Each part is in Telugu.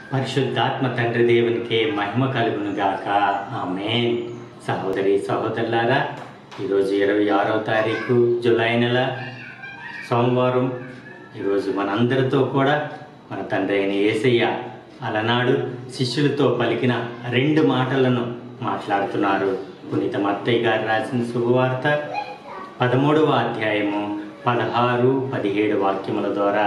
పరిశుద్ధాత్మ తండ్రి దేవునికి మహిమ కలుగును గాక ఆమేన్ సహోదరి సహోదరులారా ఈరోజు ఇరవై ఆరవ తారీఖు జూలై నెల సోమవారం ఈరోజు మనందరితో కూడా మన తండ్రి అయిన యేసయ్య అలనాడు శిష్యులతో పలికిన రెండు మాటలను మాట్లాడుతున్నారు పునీత మత్తయ్య గారు రాసిన శుభవార్త పదమూడవ అధ్యాయము పదహారు పదిహేడు వాక్యముల ద్వారా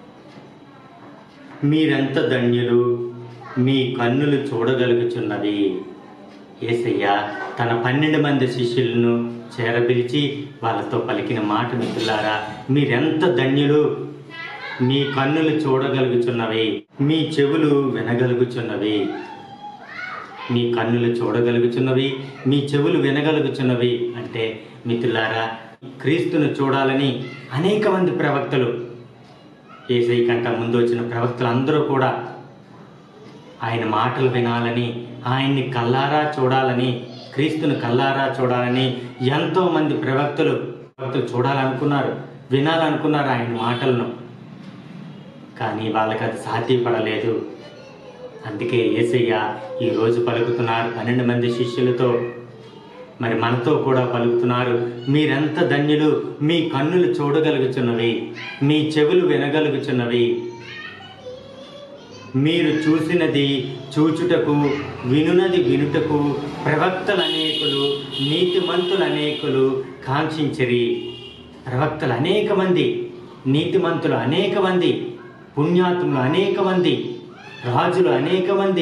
మీరెంత ధన్యులు మీ కన్నులు చూడగలుగుచున్నవి ఏసయ్య తన పన్నెండు మంది శిష్యులను చేరపిలిచి వాళ్ళతో పలికిన మాట మిత్రులారా మీరెంత ధన్యులు మీ కన్నులు చూడగలుగుచున్నవి మీ చెవులు వినగలుగుచున్నవి మీ కన్నులు చూడగలుగుచున్నవి మీ చెవులు వినగలుగుచున్నవి అంటే మిత్రులారా క్రీస్తును చూడాలని అనేక మంది ప్రవక్తలు ఏసై కంట ముందు వచ్చిన ప్రవక్తలు అందరూ కూడా ఆయన మాటలు వినాలని ఆయన్ని కల్లారా చూడాలని క్రీస్తును కల్లారా చూడాలని ఎంతో మంది ప్రవక్తలు ప్రవక్తలు చూడాలనుకున్నారు వినాలనుకున్నారు ఆయన మాటలను కానీ వాళ్ళకి అది సాధ్యపడలేదు అందుకే ఏసయ్య ఈరోజు పలుకుతున్నారు పన్నెండు మంది శిష్యులతో మరి మనతో కూడా పలుకుతున్నారు మీరెంత ధన్యులు మీ కన్నులు చూడగలుగుచున్నవి మీ చెవులు వినగలుగుచున్నవి మీరు చూసినది చూచుటకు వినునది వినుటకు ప్రవక్తలు అనేకులు నీతిమంతులు అనేకులు కాంక్షించరి ప్రవక్తలు అనేక మంది నీతిమంతులు అనేక మంది పుణ్యాత్ములు అనేక మంది రాజులు అనేక మంది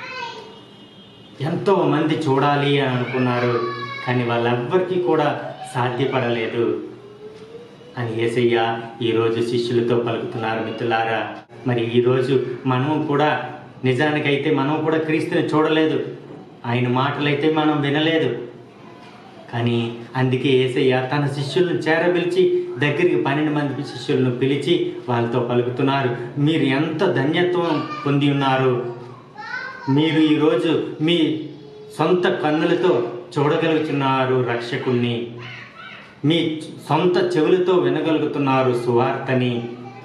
ఎంతో మంది చూడాలి అని అనుకున్నారు కానీ వాళ్ళెవ్వరికీ కూడా సాధ్యపడలేదు అని ఏసయ్య ఈరోజు శిష్యులతో పలుకుతున్నారు మిత్రులారా మరి ఈరోజు మనం కూడా నిజానికైతే మనం కూడా క్రీస్తుని చూడలేదు ఆయన మాటలైతే మనం వినలేదు కానీ అందుకే ఏసయ్య తన శిష్యులను చేరపిలిచి దగ్గరికి పన్నెండు మంది శిష్యులను పిలిచి వాళ్ళతో పలుకుతున్నారు మీరు ఎంత ధన్యత్వం పొంది ఉన్నారు మీరు ఈరోజు మీ సొంత కన్నులతో చూడగలుగుతున్నారు రక్షకుణ్ణి మీ సొంత చెవులతో వినగలుగుతున్నారు సువార్తని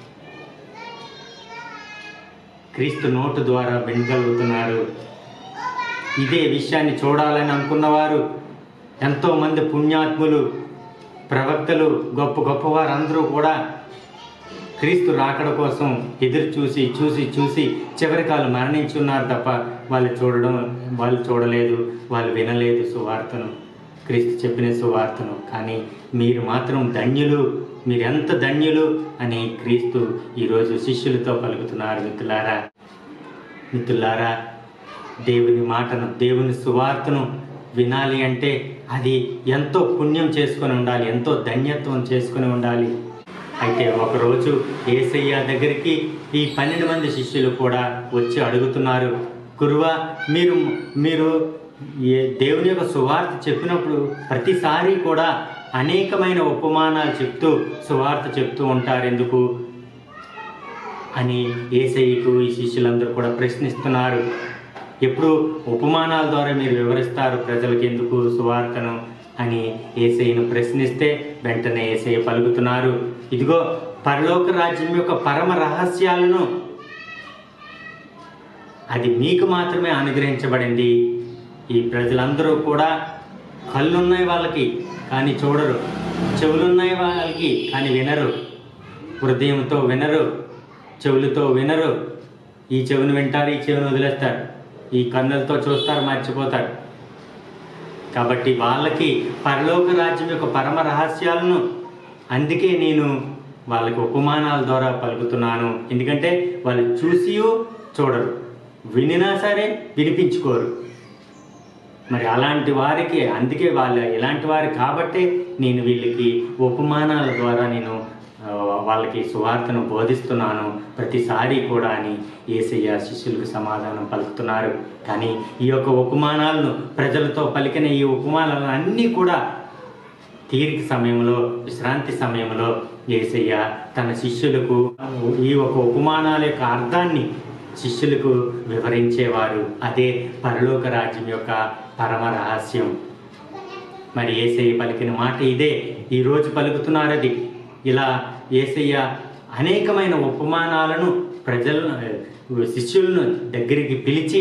క్రీస్తు నోటు ద్వారా వినగలుగుతున్నారు ఇదే విషయాన్ని చూడాలని అనుకున్నవారు ఎంతోమంది పుణ్యాత్ములు ప్రవక్తలు గొప్ప గొప్పవారు అందరూ కూడా క్రీస్తు రాకడ కోసం ఎదురు చూసి చూసి చూసి చివరికి వాళ్ళు మరణించి ఉన్నారు తప్ప వాళ్ళు చూడడం వాళ్ళు చూడలేదు వాళ్ళు వినలేదు సువార్తను క్రీస్తు చెప్పిన సువార్తను కానీ మీరు మాత్రం ధన్యులు మీరు ఎంత ధన్యులు అని క్రీస్తు ఈరోజు శిష్యులతో పలుకుతున్నారు మిత్రులారా మిత్రులారా దేవుని మాటను దేవుని సువార్తను వినాలి అంటే అది ఎంతో పుణ్యం చేసుకొని ఉండాలి ఎంతో ధన్యత్వం చేసుకొని ఉండాలి అయితే ఒకరోజు ఏసయ్య దగ్గరికి ఈ పన్నెండు మంది శిష్యులు కూడా వచ్చి అడుగుతున్నారు గురువా మీరు మీరు ఏ దేవుని యొక్క సువార్త చెప్పినప్పుడు ప్రతిసారి కూడా అనేకమైన ఉపమానాలు చెప్తూ సువార్త చెప్తూ ఉంటారు ఎందుకు అని ఏసయ్యకు ఈ శిష్యులందరూ కూడా ప్రశ్నిస్తున్నారు ఎప్పుడు ఉపమానాల ద్వారా మీరు వివరిస్తారు ప్రజలకు ఎందుకు సువార్తను అని ఏసయ్యను ప్రశ్నిస్తే వెంటనే ఏసయ్య పలుకుతున్నారు ఇదిగో పరలోక రాజ్యం యొక్క పరమ రహస్యాలను అది మీకు మాత్రమే అనుగ్రహించబడింది ఈ ప్రజలందరూ కూడా కళ్ళున్నాయి వాళ్ళకి కానీ చూడరు చెవులున్నాయి వాళ్ళకి కానీ వినరు హృదయంతో వినరు చెవులతో వినరు ఈ చెవిని వింటారు ఈ చెవిని వదిలేస్తారు ఈ కన్నులతో చూస్తారు మర్చిపోతారు కాబట్టి వాళ్ళకి పరలోక రాజ్యం యొక్క పరమ రహస్యాలను అందుకే నేను వాళ్ళకి ఉపమానాల ద్వారా పలుకుతున్నాను ఎందుకంటే వాళ్ళు చూసి చూడరు వినినా సరే వినిపించుకోరు మరి అలాంటి వారికి అందుకే వాళ్ళు ఇలాంటి వారు కాబట్టే నేను వీళ్ళకి ఉపమానాల ద్వారా నేను ఆ, వాళ్ళకి సువార్తను బోధిస్తున్నాను ప్రతిసారి కూడా అని ఏసయ్య శిష్యులకు సమాధానం పలుకుతున్నారు కానీ ఈ యొక్క ఉపమానాలను ప్రజలతో పలికిన ఈ ఉపమానాలను అన్నీ కూడా తీరిక సమయంలో విశ్రాంతి సమయంలో ఏసయ్య తన శిష్యులకు ఈ ఒక ఉపమానాల యొక్క అర్థాన్ని శిష్యులకు వివరించేవారు అదే పరలోక రాజ్యం యొక్క పరమ రహస్యం మరి ఏసయ్య పలికిన మాట ఇదే ఈరోజు పలుకుతున్నారు అది ఇలా ఏసయ్య అనేకమైన ఉపమానాలను ప్రజలను శిష్యులను దగ్గరికి పిలిచి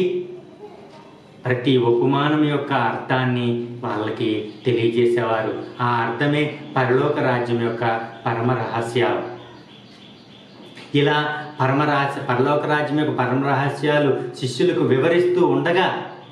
ప్రతి ఉపమానం యొక్క అర్థాన్ని వాళ్ళకి తెలియజేసేవారు ఆ అర్థమే పరలోక రాజ్యం యొక్క పరమ రహస్యాలు ఇలా పరమ రహస్య పరలోక రాజ్యం యొక్క పరమ రహస్యాలు శిష్యులకు వివరిస్తూ ఉండగా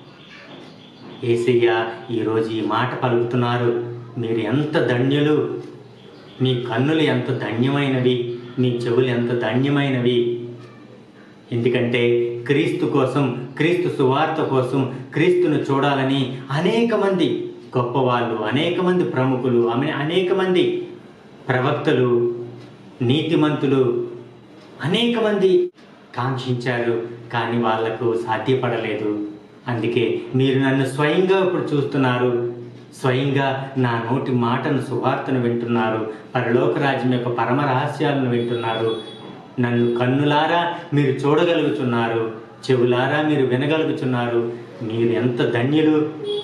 ఏసయ్య ఈరోజు ఈ మాట పలుకుతున్నారు మీరు ఎంత ధన్యులు మీ కన్నులు ఎంత ధన్యమైనవి మీ చెవులు ఎంత ధన్యమైనవి ఎందుకంటే క్రీస్తు కోసం క్రీస్తు సువార్త కోసం క్రీస్తును చూడాలని అనేక మంది గొప్పవాళ్ళు అనేక మంది ప్రముఖులు అనే- అనేక మంది ప్రవక్తలు నీతిమంతులు అనేక మంది కాంక్షించారు కానీ వాళ్లకు సాధ్యపడలేదు అందుకే మీరు నన్ను స్వయంగా ఇప్పుడు చూస్తున్నారు స్వయంగా నా నోటి మాటను సువార్తను వింటున్నారు పరలోక రాజ్యం యొక్క పరమ రహస్యాలను వింటున్నారు నన్ను కన్నులారా మీరు చూడగలుగుతున్నారు చెవులారా మీరు వినగలుగుతున్నారు మీరు ఎంత ధన్యులు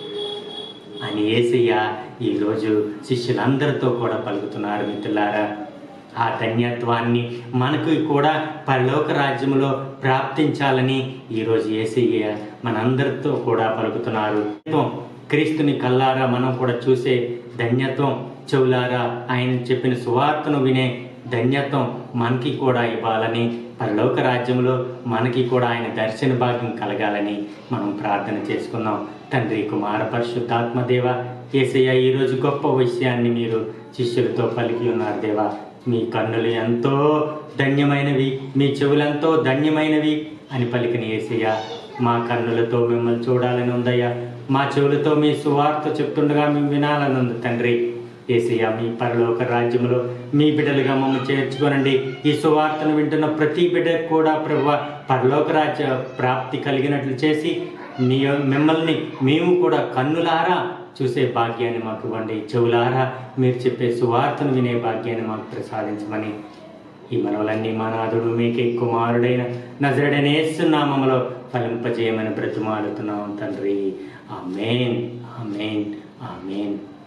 అని ఏసయ్య ఈరోజు శిష్యులందరితో కూడా పలుకుతున్నారు మిత్రులారా ఆ ధన్యత్వాన్ని మనకు కూడా పరలోక రాజ్యములో ప్రాప్తించాలని ఈరోజు ఏసయ్య మనందరితో కూడా పలుకుతున్నారు క్రీస్తుని కల్లారా మనం కూడా చూసే ధన్యత్వం చెవులారా ఆయన చెప్పిన సువార్తను వినే ధన్యత్వం మనకి కూడా ఇవ్వాలని పరలోక రాజ్యంలో మనకి కూడా ఆయన దర్శన భాగ్యం కలగాలని మనం ప్రార్థన చేసుకుందాం తండ్రి కుమార పరిశుద్ధాత్మ దేవ ఏసయ్య ఈరోజు గొప్ప విషయాన్ని మీరు శిష్యులతో పలికి ఉన్నారు దేవా మీ కన్నులు ఎంతో ధన్యమైనవి మీ చెవులు ఎంతో ధన్యమైనవి అని పలికిన ఏసయ్య మా కన్నులతో మిమ్మల్ని చూడాలని ఉందయ్యా మా చెవులతో మీ సువార్త చెప్తుండగా మేము వినాలని ఉంది తండ్రి ఏసయ్య మీ పరలోక రాజ్యంలో మీ బిడ్డలుగా మమ్మల్ని చేర్చుకోనండి ఈ సువార్తను వింటున్న ప్రతి బిడ్డకు కూడా ప్రభు పరలోక రాజ్య ప్రాప్తి కలిగినట్లు చేసి మీ మిమ్మల్ని మేము కూడా కన్నులారా చూసే భాగ్యాన్ని మాకు ఇవ్వండి చెవులారా మీరు చెప్పే సువార్తను వినే భాగ్యాన్ని మాకు ప్రసాదించమని ఈ మనవలన్నీ మా నాథుడు మీకే కుమారుడైన నజరడైన నామములో ఫలింపజేయమని బ్రతిమాలుతున్నాం తండ్రి ఆమెన్ ఆమెన్ ఆమెన్